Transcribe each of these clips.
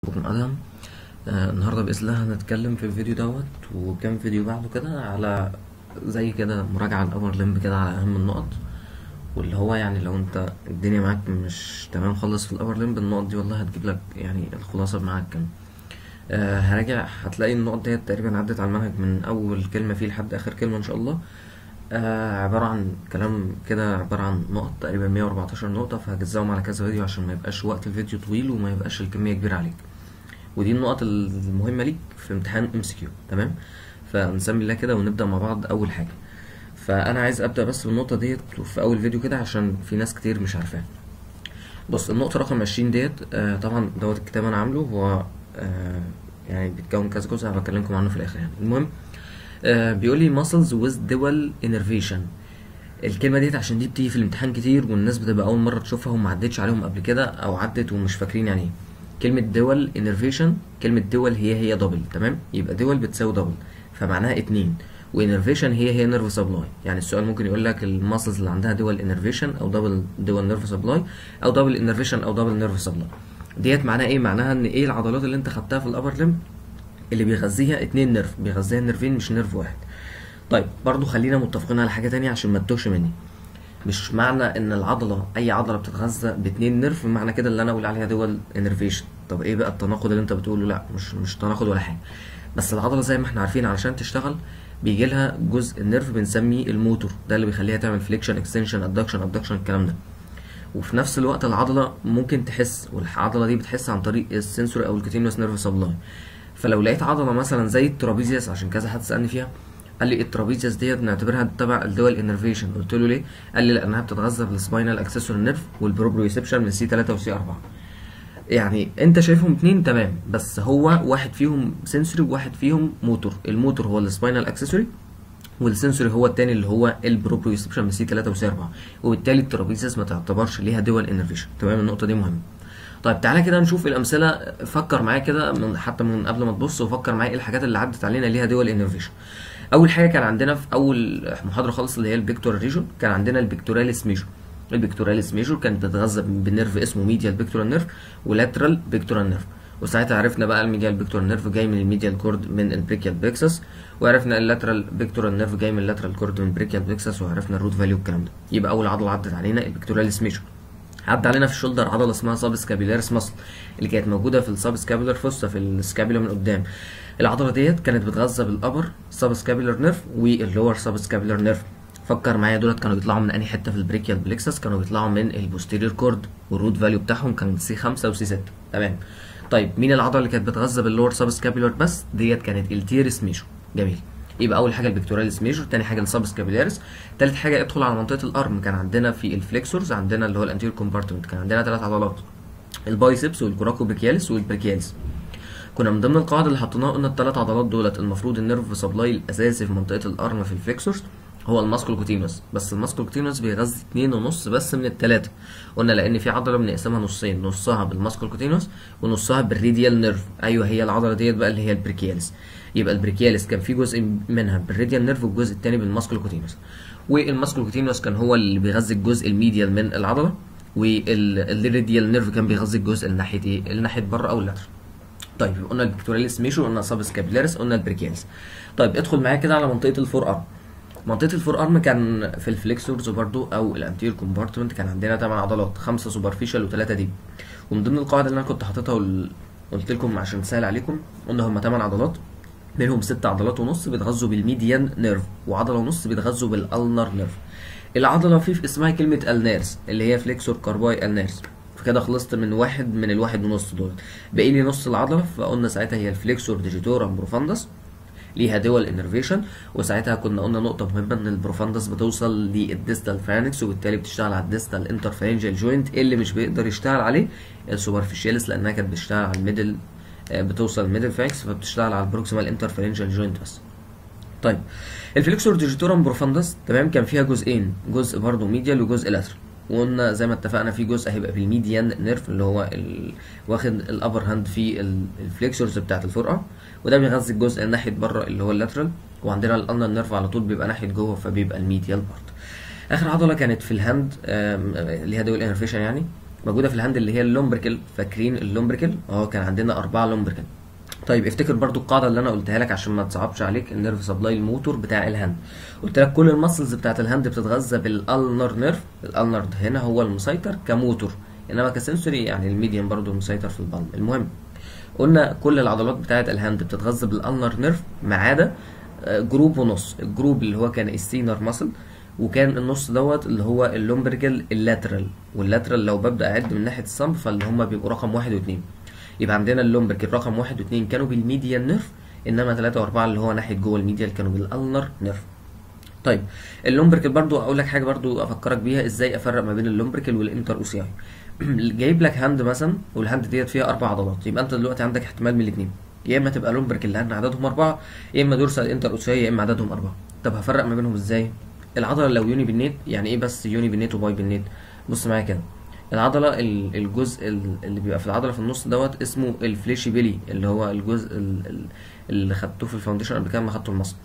بكم ادهم آه النهارده باذن الله هنتكلم في الفيديو دوت وكام فيديو بعده كده على زي كده مراجعه الابر لمب كده على اهم النقط واللي هو يعني لو انت الدنيا معاك مش تمام خالص في الابر لمب النقط دي والله هتجيب لك يعني الخلاصه معاك كام آه هراجع هتلاقي النقط ديت تقريبا عدت على المنهج من اول كلمه فيه لحد اخر كلمه ان شاء الله آه عبارة عن كلام كده عبارة عن نقط تقريبا 114 نقطة فهجزاهم على كذا فيديو عشان ما يبقاش وقت الفيديو طويل وما يبقاش الكمية كبيرة عليك ودي النقط المهمة ليك في امتحان ام سي كيو تمام فنسمي الله كده ونبدأ مع بعض أول حاجة فأنا عايز أبدأ بس بالنقطة ديت في أول فيديو كده عشان في ناس كتير مش عارفاها بص النقطة رقم 20 ديت آه طبعا دوت الكتاب أنا عامله هو آه يعني بيتكون كذا جزء هبكلمكم عنه في الآخر يعني المهم آه بيقول لي muscles with dual innervation الكلمة ديت عشان دي بتيجي في الامتحان كتير والناس بتبقى أول مرة تشوفها وما عدتش عليهم قبل كده أو عدت ومش فاكرين يعني ايه كلمة دول innervation كلمة دول هي هي دبل تمام يبقى دول بتساوي دبل فمعناها اتنين وانرفيشن هي هي نيرف سبلاي يعني السؤال ممكن يقول لك الماسلز اللي عندها دول انرفيشن او دبل دول نيرف سبلاي او دبل انرفيشن او دبل نيرف سبلاي ديت معناها ايه معناها ان ايه العضلات اللي انت خدتها في الابر ليم اللي بيغذيها اتنين نيرف بيغذيها نيرفين مش نيرف واحد طيب برضو خلينا متفقين على حاجه تانية عشان ما تتوهش مني مش معنى ان العضله اي عضله بتتغذى باتنين نيرف معنى كده اللي انا اقول عليها دول انرفيشن طب ايه بقى التناقض اللي انت بتقوله لا مش مش تناقض ولا حاجه بس العضله زي ما احنا عارفين علشان تشتغل بيجي لها جزء النيرف بنسميه الموتور ده اللي بيخليها تعمل فليكشن اكستنشن ادكشن ابدكشن الكلام ده وفي نفس الوقت العضله ممكن تحس والعضله دي بتحس عن طريق السنسوري او الكوتينوس نيرف سبلاي فلو لقيت عضله مثلا زي الترابيزيوس عشان كذا حد سالني فيها قال لي الترابيزيوس ديت نعتبرها تبع الدول انرفيشن قلت له ليه قال لي لانها بتتغذى بالسباينال اكسسوري نيرف والبروبريوسبشن من سي 3 وسي 4 يعني انت شايفهم اتنين تمام بس هو واحد فيهم سنسوري وواحد فيهم موتور الموتور هو السباينال اكسسوري والسنسوري هو التاني اللي هو البروبريوسبشن من سي 3 وسي 4 وبالتالي الترابيزيوس ما تعتبرش ليها دول انرفيشن تمام النقطه دي مهمه طيب تعالى كده نشوف الامثله فكر معايا كده من حتى من قبل ما تبص وفكر معايا ايه الحاجات اللي عدت علينا ليها دول انرفيشن اول حاجه كان عندنا في اول محاضره خالص اللي هي البيكتور ريجون كان عندنا البيكتوراليس ميجور البيكتوراليس ميجور كانت بتتغذى بنيرف اسمه ميديال بيكتورال نيرف ولاترال بيكتورال نيرف وساعتها عرفنا بقى الميديال بيكتورال نيرف جاي من الميديال كورد من البريكيال بيكسس وعرفنا اللاترال بيكتورال نيرف جاي من اللاترال كورد من البريكيال بيكسس وعرفنا الروت فاليو والكلام ده يبقى اول عضله عدت علينا البيكتوراليس ميجور عدى علينا في الشولدر عضله اسمها ساب سكابيلاريس ماسل اللي كانت موجوده في الساب سكابيلر فوسا في السكابيلا من قدام العضله ديت كانت بتغذى بالابر ساب سكابيلر نيرف واللور ساب سكابيلر نيرف فكر معايا دولت كانوا بيطلعوا من انهي حته في البريكيال بليكسس كانوا بيطلعوا من البوستيريور كورد والروت فاليو بتاعهم كان سي 5 وسي 6 تمام طيب مين العضله اللي كانت بتغذى باللور ساب سكابيلر بس ديت كانت التيرس ميجو جميل يبقى اول حاجه البيكتوراليس ميجور تاني حاجه السب سكابيلاريس تالت حاجه ادخل على منطقه الارم كان عندنا في الفليكسورز عندنا اللي هو الانتير كومبارتمنت كان عندنا ثلاث عضلات البايسبس والكوراكوبريكياليس والبريكياليس كنا من ضمن القواعد اللي حطيناها قلنا الثلاث عضلات دولت المفروض النيرف سبلاي الاساسي في منطقه الارم في الفليكسورز هو الماسكولوكوتينوس بس الماسكولوكوتينوس بيغذي اتنين ونص بس من التلاتة قلنا لان في عضله بنقسمها نصين نصها بالماسكولوكوتينوس ونصها بالريديال نيرف ايوه هي العضله ديت بقى اللي هي البريكياليس يبقى البريكياليس كان في جزء منها بالريديال نيرف والجزء الثاني بالماسكولوكوتينوس والماسكولوكوتينوس كان هو اللي بيغذي الجزء الميديال من العضله والريديال نيرف كان بيغذي الجزء الناحيه ايه الناحيه بره او اللاتر طيب قلنا البيكتوراليس ميشو قلنا سب سكابيلاريس قلنا البريكياليس طيب ادخل معايا كده على منطقه الفور ارم منطقه الفور ارم كان في الفليكسورز برضو او الانتير كومبارتمنت كان عندنا 8 عضلات خمسه سوبرفيشال وثلاثه ديب ومن ضمن القواعد اللي انا كنت حاططها قلت لكم عشان تسهل عليكم قلنا هم 8 عضلات منهم ست عضلات ونص بيتغذوا بالميديان نيرف وعضله ونص بيتغذوا بالالنر نيرف العضله في اسمها كلمه النيرس اللي هي فليكسور كارباي النيرس فكده خلصت من واحد من الواحد ونص دول باقي لي نص العضله فقلنا ساعتها هي الفليكسور ديجيتورم بروفاندس ليها دول انرفيشن وساعتها كنا قلنا نقطه مهمه ان البروفاندس بتوصل للديستال فانكس وبالتالي بتشتغل على الديستال انترفينجال جوينت اللي مش بيقدر يشتغل عليه السوبرفيشاليس لانها كانت بتشتغل على الميدل بتوصل الميدل فاكس فبتشتغل على البروكسيمال انترفيرنشال جوينت بس طيب الفليكسور ديجيتورم بروفاندس تمام كان فيها جزئين جزء برضه ميديال وجزء لاترال وقلنا زي ما اتفقنا في جزء هيبقى في الميديان نيرف اللي هو ال... واخد الابر هاند في الفليكسورز بتاعت الفرقه وده بيغذي الجزء ناحيه بره اللي هو اللاترال وعندنا الالنر نيرف على طول بيبقى ناحيه جوه فبيبقى الميديال بارت اخر عضله كانت في الهاند ليها دول انرفيشن يعني موجوده في الهاند اللي هي اللومبريكل فاكرين اللومبريكل اه كان عندنا اربعه لومبريكل طيب افتكر برضو القاعده اللي انا قلتها لك عشان ما تصعبش عليك النيرف سبلاي الموتور بتاع الهاند قلت لك كل المسلز بتاعت الهاند بتتغذى بالالنر نيرف الالنر هنا هو المسيطر كموتور انما كسنسوري يعني الميديان برضو المسيطر في البالم المهم قلنا كل العضلات بتاعت الهاند بتتغذى بالالنر نيرف ما عدا آه، جروب ونص الجروب اللي هو كان السينر ماسل وكان النص دوت اللي هو اللومبرجل اللاترال واللاترال لو ببدا اعد من ناحيه الصنب فاللي هم بيبقوا رقم واحد واثنين يبقى عندنا اللومبرجل رقم واحد واثنين كانوا بالميديال نيرف انما ثلاثة واربعة اللي هو ناحية جوه الميديال كانوا بالالنر نيرف طيب اللومبركل برضو اقول لك حاجه برضو افكرك بيها ازاي افرق ما بين اللومبركل والانتر اوسياي جايب لك هاند مثلا والهاند ديت فيها اربع عضلات يبقى انت دلوقتي عندك احتمال من الاثنين يا اما تبقى لومبركل لان عددهم اربعه يا اما دورسال انتر اوسياي يا اما عددهم اربعه طب هفرق ما بينهم ازاي العضله لو يوني بالنيت يعني ايه بس يوني بالنيت وباي بالنيت بص معايا كده العضله ال- الجزء ال- اللي بيبقى في العضله في النص دوت اسمه الفليشي بيلي اللي هو الجزء ال- ال- اللي خدته في الفاونديشن قبل كده ما خدته المصل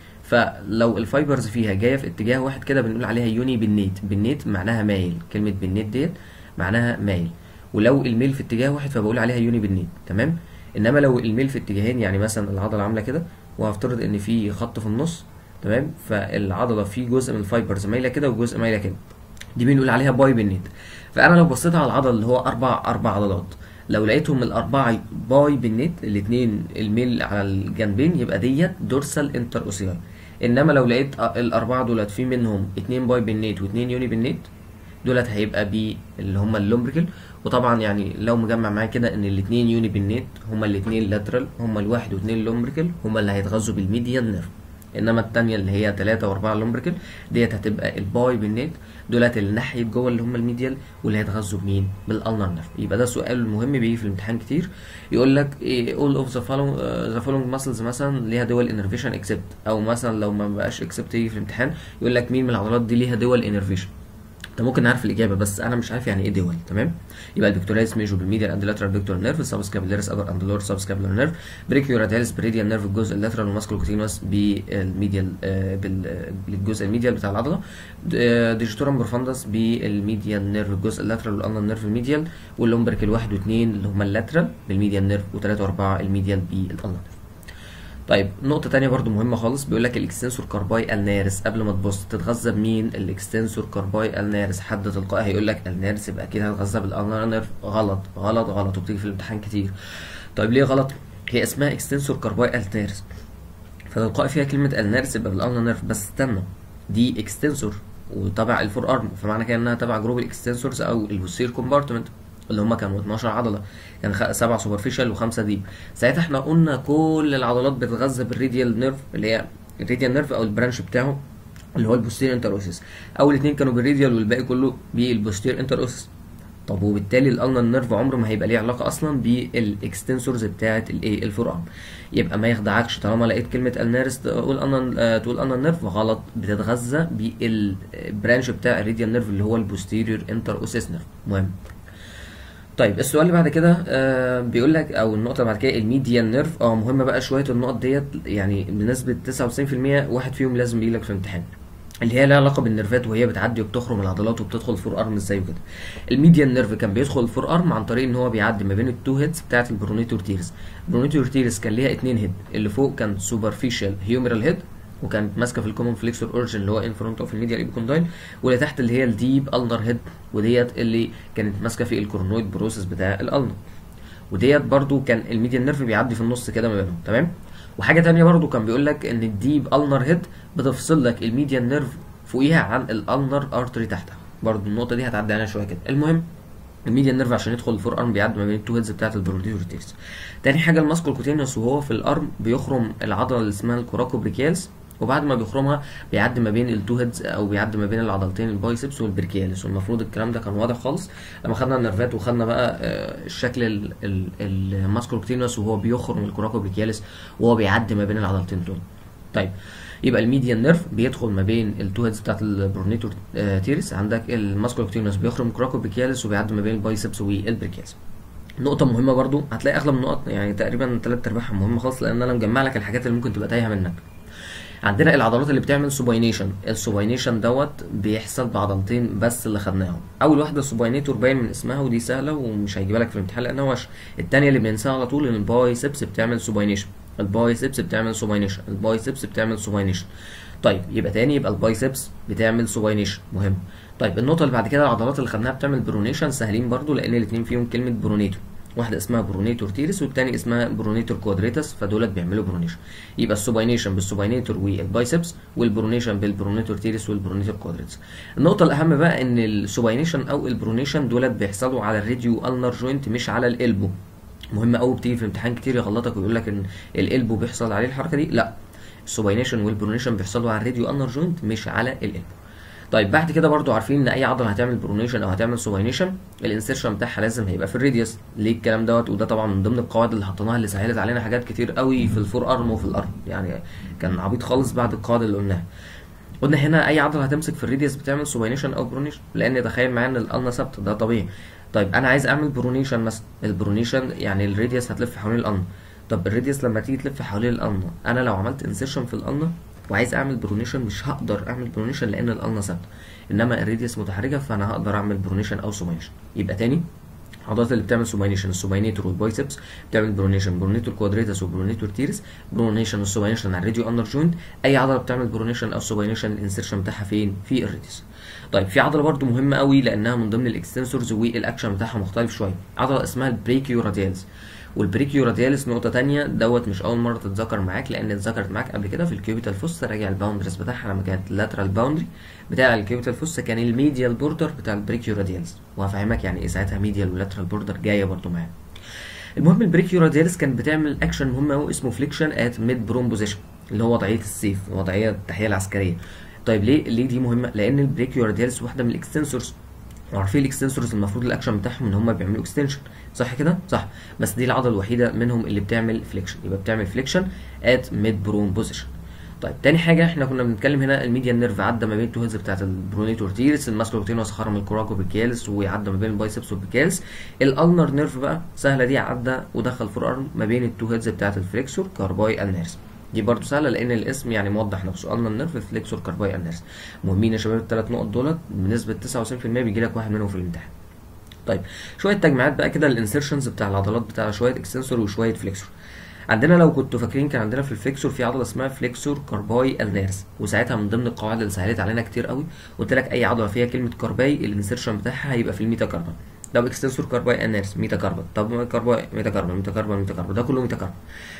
فلو الفايبرز فيها جايه في اتجاه واحد كده بنقول عليها يوني بالنيت بالنيت معناها مايل كلمه بالنيت ديت معناها مايل ولو الميل في اتجاه واحد فبقول عليها يوني بالنيت تمام انما لو الميل في اتجاهين يعني مثلا العضله عامله كده وهفترض ان في خط في النص تمام فالعضله في جزء من الفايبرز مايله كده وجزء مايله كده دي بنقول عليها باي بالنيت فانا لو بصيت على العضله اللي هو اربع اربع عضلات لو لقيتهم الاربعه باي بالنيت الاثنين الميل على الجنبين يبقى ديت دورسال انتر اوسياي انما لو لقيت أ- الاربعه دولت في منهم اتنين باي بالنيت واتنين يوني بالنيت دولت هيبقى بي اللي هم اللومبريكل وطبعا يعني لو مجمع معايا كده ان الاتنين يوني بالنيت هما الاتنين لاترال هما الواحد واتنين لومبريكل هما اللي هيتغذوا بالميديان نيرف انما التانية اللي هي تلاتة واربعة لومبريكل ديت هتبقى الباي بالنيت دولت اللي ناحية جوه اللي هم الميديال واللي هيتغذوا بمين؟ بالالنر نيرف يبقى ده سؤال المهم بيجي في الامتحان كتير يقول لك ايه all of the following ذا following muscles مثلا ليها دول انرفيشن اكسبت او مثلا لو ما بقاش اكسبت يجي في الامتحان يقول لك مين من العضلات دي ليها دول انرفيشن انت ممكن عارف الاجابه بس انا مش عارف يعني ايه دول تمام يبقى البكتورياليس ميجو بالميديال اند لاترال فيكتور نيرف السبسكابيلاريس ابر اند لور سبسكابيلار نيرف بريكيوراتاليس بريديال نيرف الجزء اللاترال والماسكول كوتينوس بالميديال آه، بال- آه، بالجزء الميديال بتاع العضله آه، ديجيتورم بروفاندس بالميديال نيرف الجزء اللاترال والانر نيرف الميديال واللومبركل واحد واثنين اللي هم اللاترال بالميديال نيرف وثلاثه واربعه الميديال بالانر نيرف طيب نقطة تانية برضو مهمة خالص بيقول لك الاكستنسور كارباي النارس قبل ما تبص تتغذى بمين الاكستنسور كارباي النارس حد تلقائي هيقول لك النارس يبقى اكيد هتغذى بالالنر نيرف غلط غلط غلط وبتيجي في الامتحان كتير طيب ليه غلط هي اسمها اكستنسور كارباي النارس فتلقائي فيها كلمة النارس يبقى بالالنر نيرف بس استنى دي اكستنسور وتبع الفور ارم فمعنى كده انها تبع جروب الاكستنسورز او البوستير كومبارتمنت اللي هم كانوا 12 عضله كان خ- سبعه سوبرفيشال وخمسه ديب ساعتها احنا قلنا كل العضلات بتتغذى بالريديال نيرف اللي هي الريديال نيرف او البرانش بتاعه اللي هو البوستير انتروسيس اول اتنين كانوا بالريديال والباقي كله بالبوستير انتروسيس طب وبالتالي الالنر نيرف عمره ما هيبقى ليه علاقه اصلا بالاكستنسورز بتاعه الايه الفور ارم يبقى ما يخدعكش طالما لقيت كلمه النيرس تقول انا تقول انا نيرف غلط بتتغذى بالبرانش بتاع الريديال نيرف اللي هو البوستيريور انتر اوسيس نيرف مهم طيب السؤال اللي بعد كده آه بيقول لك او النقطه اللي بعد كده الميديان نيرف اه مهمه بقى شويه النقط ديت يعني بنسبه 99% واحد فيهم لازم يجي لك في الامتحان اللي هي لها علاقه بالنرفات وهي بتعدي وبتخرم العضلات وبتدخل الفور ارم ازاي وكده الميديان نيرف كان بيدخل الفور ارم عن طريق ان هو بيعدي ما بين التو هيدز بتاعه البرونيتور تيرز البرونيتور تيرز كان ليها اتنين هيد اللي فوق كان سوبرفيشال هيومرال هيد وكانت ماسكه في الكومن فليكسور اورجن اللي هو ان فرونت اوف الميديال ايبيكوندايل واللي تحت اللي هي الديب النر هيد وديت اللي كانت ماسكه في الكورنويد بروسيس بتاع الالنر وديت برضو كان الميديان نيرف بيعدي في النص كده ما بينهم تمام وحاجه تانية برضو كان بيقول لك ان الديب النر هيد بتفصل لك الميديان نيرف فوقيها عن الالنر ارتري تحتها برضو النقطه دي هتعدي علينا شويه كده المهم الميديان نيرف عشان يدخل الفور ارم بيعدي ما بين التو هيدز بتاعه البروديورتيز تاني حاجه الماسكول كوتينوس وهو في الارم بيخرم العضله اللي اسمها الكوراكوبريكيالس وبعد ما بيخرمها بيعدي ما بين التو هيدز او بيعدي ما بين العضلتين البايسبس والبركيالس والمفروض الكلام ده كان واضح خالص لما خدنا النرفات وخدنا بقى آه، الشكل ال- ال- الماسكول كوتينوس وهو بيخرم الكوراكوبريكيالس وهو بيعدي ما بين العضلتين دول طيب يبقى الميديان نيرف بيدخل ما بين التو هيدز بتاعت البرونيتور آه، تيرس عندك الماسكول كوتينوس بيخرم الكوراكوبريكيالس وبيعدي ما بين البايسبس والبركيالس نقطة مهمة برضو هتلاقي أغلب النقط يعني تقريبا تلات أرباعها مهمة خالص لأن أنا مجمع لك الحاجات اللي ممكن تبقى تايهة منك. عندنا العضلات اللي بتعمل سوباينيشن السوباينيشن دوت بيحصل بعضلتين بس اللي خدناهم اول واحده سوباينيتور باين من اسمها ودي سهله ومش هيجيبها لك في الامتحان لانها وش الثانيه اللي بننساها على طول ان البايسبس بتعمل سوباينيشن البايسبس بتعمل سوباينيشن البايسبس بتعمل سوباينيشن طيب يبقى تاني يبقى البايسبس بتعمل سوباينيشن مهم طيب النقطه اللي بعد كده العضلات اللي خدناها بتعمل برونيشن سهلين برضو لان الاثنين فيهم كلمه برونيتور واحده اسمها برونيتور تيرس والتاني اسمها برونيتور كوادريتس فدولت بيعملوا برونيشن يبقى السوباينيشن بالسوباينيتور والبايسبس والبرونيشن بالبرونيتور تيرس والبرونيتور كوادريتس النقطه الاهم بقى ان السوباينيشن او البرونيشن دولت بيحصلوا على الراديو النر جوينت مش على الالبو مهم قوي بتيجي في امتحان كتير يغلطك ويقول لك ان الالبو بيحصل عليه الحركه دي لا السوباينيشن والبرونيشن بيحصلوا على الراديو النر جوينت مش على الالبو طيب بعد كده برضو عارفين ان اي عضله هتعمل برونيشن او هتعمل سوباينيشن الانسيرشن بتاعها لازم هيبقى في الراديوس ليه الكلام دوت وده طبعا من ضمن القواعد اللي حطيناها اللي سهلت علينا حاجات كتير قوي في الفور ارم وفي الارم يعني كان عبيط خالص بعد القواعد اللي قلناها قلنا هنا اي عضله هتمسك في الراديوس بتعمل سوباينيشن او برونيشن لان تخيل معايا ان الالنا ثابته ده طبيعي طيب انا عايز اعمل برونيشن مثلا البرونيشن يعني الراديوس هتلف حوالين الالنا طب الراديوس لما تيجي تلف حوالين الالنا انا لو عملت انسيرشن في الالنا وعايز اعمل برونيشن مش هقدر اعمل برونيشن لان الالنا ثابته انما الراديوس متحركه فانا هقدر اعمل برونيشن او سوباينيشن يبقى تاني العضلات اللي بتعمل سوباينيشن السوباينيتور والبايسبس بتعمل برونيشن برونيتور كوادريتس وبرونيتور تيرس برونيشن والسوباينيشن على الراديو اندر جوينت اي عضله بتعمل برونيشن او سوباينيشن الانسيرشن بتاعها فين في الراديوس طيب في عضله برده مهمه قوي لانها من ضمن الاكستنسورز والاكشن بتاعها مختلف شويه عضله اسمها البريكيو راديالز والبريكيو رادياليس نقطة تانية دوت مش أول مرة تتذكر معاك لأن اتذكرت معاك قبل كده في الكيوبيتال فوس راجع الباوندرز بتاعها لما كانت اللاترال باوندري بتاع الكيوبيتال فوس كان الميديال بوردر بتاع البريكيو رادياليس وهفهمك يعني إيه ساعتها ميديال ولاترال بوردر جاية برضه معايا. المهم البريكيو رادياليس كانت بتعمل أكشن مهم أوي اسمه فليكشن ات ميد برون بوزيشن اللي هو وضعية السيف وضعية التحية العسكرية. طيب ليه ليه دي مهمة؟ لأن البريكيو رادياليس واحدة من الإكستنسورز وعارفين الاكستنسورز المفروض الاكشن بتاعهم ان هم بيعملوا اكستنشن صح كده صح بس دي العضله الوحيده منهم اللي بتعمل فليكشن يبقى بتعمل فليكشن ات ميد برون بوزيشن طيب تاني حاجه احنا كنا بنتكلم هنا الميديان نيرف عدى ما بين التو هيدز بتاعت البرونيتور تيرس الماسكولوتينوس خرم الكوراكو بيكيالس وعدى ما بين البايسبس والبيكالس الالنر نيرف بقى سهله دي عدى ودخل فور ارم ما بين التو هيدز بتاعت الفليكسور كارباي النيرس دي برضو سهله لان الاسم يعني موضح نفسه النر نيرف فليكسور كارباي النيرس مهمين يا شباب الثلاث نقط دولت بنسبه 99% بيجي لك واحد منهم في الامتحان طيب شويه تجميعات بقى كده الانسيرشنز بتاع العضلات بتاع شويه اكستنسور وشويه فليكسور عندنا لو كنتوا فاكرين كان عندنا في الفليكسور في عضله اسمها فليكسور كارباي النيرس وساعتها من ضمن القواعد اللي سهلت علينا كتير قوي قلت لك اي عضله فيها كلمه كارباي الانسيرشن بتاعها هيبقى في الميتا كاربون لو اكستنسور كارباي النيرس ميتا كاربون طب كارباي ميتا كاربون ميتا كاربون ميتا كاربون ده كله ميتا كاربون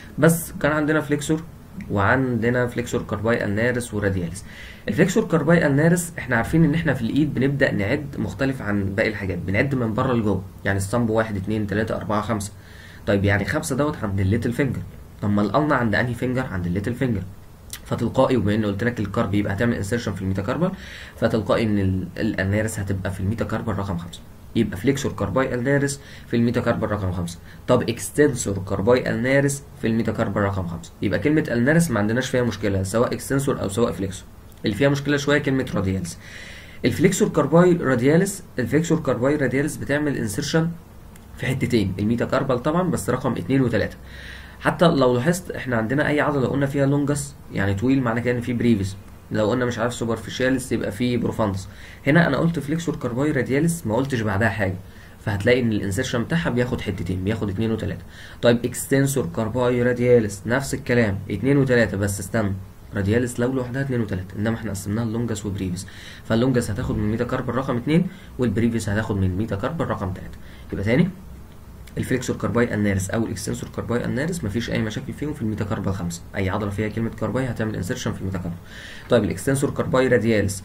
بس كان عندنا فليكسور وعندنا فليكسور كارباي النارس ورادياليس الفليكسور كارباي النارس احنا عارفين ان احنا في الايد بنبدا نعد مختلف عن باقي الحاجات بنعد من بره لجوه يعني الصنب 1 2 3 4 5 طيب يعني خمسه دوت عند الليتل فينجر طب ما القلنا عند انهي فينجر عند الليتل فينجر فتلقائي وبما ان قلت لك الكارب يبقى هتعمل انسيرشن في الميتاكاربال فتلقائي ان النارس هتبقى في الميتاكاربال رقم 5 يبقى فليكسور كارباي النارس في الميتاكاربال رقم 5 طب اكستنسور كارباي النارس في الميتاكاربال رقم 5 يبقى كلمه النارس ما عندناش فيها مشكله سواء اكستنسور او سواء فليكسور اللي فيها مشكله شويه كلمه راديالس الفليكسور كارباي راديالس الفليكسور كارباي راديالس بتعمل انسيرشن في حتتين الميتاكاربال طبعا بس رقم 2 و3 حتى لو لاحظت احنا عندنا اي عضله قلنا فيها لونجس يعني طويل معنى كده ان في بريفيس لو قلنا مش عارف سوبرفيشاليس يبقى في بروفاندس هنا انا قلت فليكسور كارباي رادياليس ما قلتش بعدها حاجه فهتلاقي ان الانسيرشن بتاعها بياخد حتتين بياخد اتنين وتلاته طيب اكستنسور كارباي رادياليس نفس الكلام اتنين وتلاته بس استنى رادياليس لو لوحدها اتنين وتلاته انما احنا قسمناها لونجس وبريفيس فاللونجس هتاخد من ميتا كاربون رقم اتنين والبريفيس هتاخد من ميتا كاربون رقم تلاته يبقى تاني الفليكسور كارباي النارس او الاكستنسور كارباي النارس مفيش اي مشاكل فيهم في الميتاكاربال خمسة اي عضله فيها كلمه كارباي هتعمل انسيرشن في الميتاكاربال طيب الاكستنسور كارباي رادياليس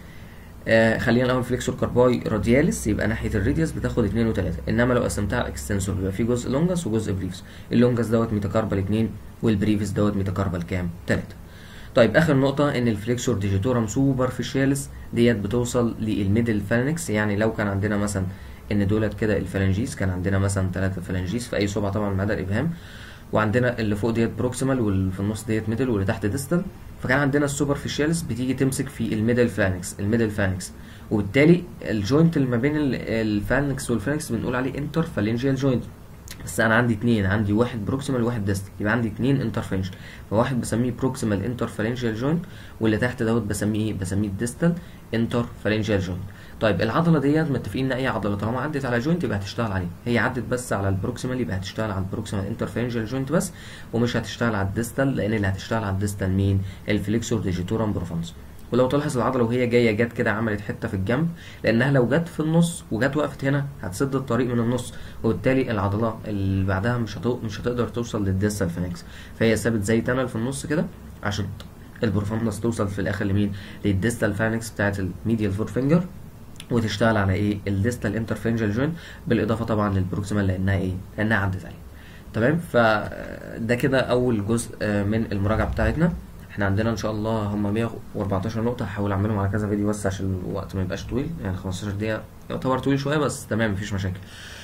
آه خلينا الاول فليكسور كارباي رادياليس يبقى ناحيه الراديوس بتاخد 2 و3 انما لو قسمتها على الاكستنسور يبقى في جزء لونجس وجزء بريفس اللونجس دوت ميتاكاربال 2 والبريفس دوت ميتاكاربال كام 3 طيب اخر نقطة ان الفليكسور ديجيتورم سوبرفيشاليس ديت بتوصل للميدل فالنكس يعني لو كان عندنا مثلا ان دولت كده الفلانجيز كان عندنا مثلا ثلاثة فلانجيز في اي صبع طبعا ما عدا الابهام وعندنا اللي فوق ديت بروكسيمال واللي في النص ديت ميدل واللي تحت ديستال فكان عندنا السوبرفيشاليس بتيجي تمسك في الميدل فلانكس الميدل فالانكس وبالتالي الجوينت اللي ما بين الفالنكس والفالنكس بنقول عليه انتر فالنجيال جوينت بس انا عندي اتنين عندي واحد بروكسيمال وواحد ديستال يبقى عندي اتنين انترفرنشال فواحد بسميه بروكسيمال انترفرنشال جوينت واللي تحت دوت بسميه ايه بسميه الديستال انترفرنشال جوينت طيب العضله ديت متفقين ان اي عضله طالما عدت على جوينت يبقى هتشتغل عليه هي عدت بس على البروكسيمال يبقى هتشتغل على البروكسيمال انترفرنشال جوينت بس ومش هتشتغل على الديستال لان اللي هتشتغل على الديستال مين الفليكسور ديجيتورام بروفانس ولو تلاحظ العضله وهي جايه جت كده عملت حته في الجنب لانها لو جت في النص وجت وقفت هنا هتسد الطريق من النص وبالتالي العضله اللي بعدها مش هتو... مش هتقدر توصل للديستال فينكس فهي سابت زي تنل في النص كده عشان البروفانس توصل في الاخر لمين للديستال فينكس بتاعت الميديال فور فينجر وتشتغل على ايه الديستال انترفرنجال جوين بالاضافه طبعا للبروكسيمال لانها ايه لانها عدت عليه تمام فده كده اول جزء من المراجعه بتاعتنا احنا عندنا ان شاء الله هم 114 نقطه هحاول اعملهم على كذا فيديو بس عشان الوقت ما يبقاش طويل يعني 15 دقيقه يعتبر طويل شويه بس تمام مفيش مشاكل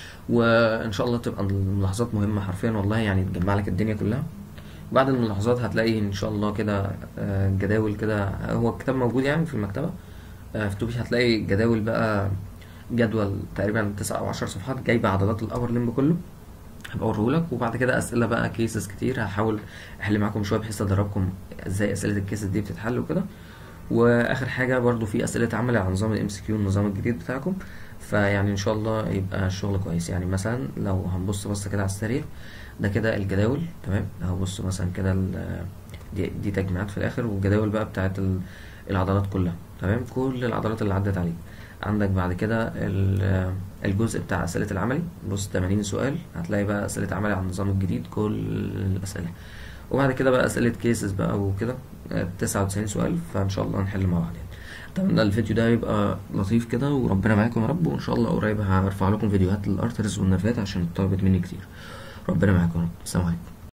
وان شاء الله تبقى الملاحظات مهمه حرفيا والله يعني تجمع لك الدنيا كلها بعد الملاحظات هتلاقي ان شاء الله كده جداول كده هو الكتاب موجود يعني في المكتبه في توبي هتلاقي جداول بقى جدول تقريبا تسعة او عشر صفحات جايبه عضلات الابر لمب كله هبقى اوريهولك وبعد كده اسئله بقى كيسز كتير هحاول احل معاكم شويه بحيث ادربكم ازاي اسئله الكيسز دي بتتحل وكده واخر حاجه برضو في اسئله عملي على نظام الام سي كيو النظام الجديد بتاعكم فيعني ان شاء الله يبقى الشغل كويس يعني مثلا لو هنبص بصه كده على السريع ده كده الجداول تمام اهو بص مثلا كده دي, دي تجميعات في الاخر والجداول بقى بتاعت العضلات كلها تمام كل العضلات اللي عدت عليك عندك بعد كده الجزء بتاع اسئله العملي بص 80 سؤال هتلاقي بقى اسئله عملي على النظام الجديد كل الاسئله وبعد كده بقى اسئله كيسز بقى وكده 99 سؤال فان شاء الله نحل مع بعض يعني اتمنى الفيديو ده يبقى لطيف كده وربنا معاكم يا رب وان شاء الله قريب هرفع لكم فيديوهات للارترز والنرفات عشان طلبت مني كتير ربنا معاكم يا رب السلام عليكم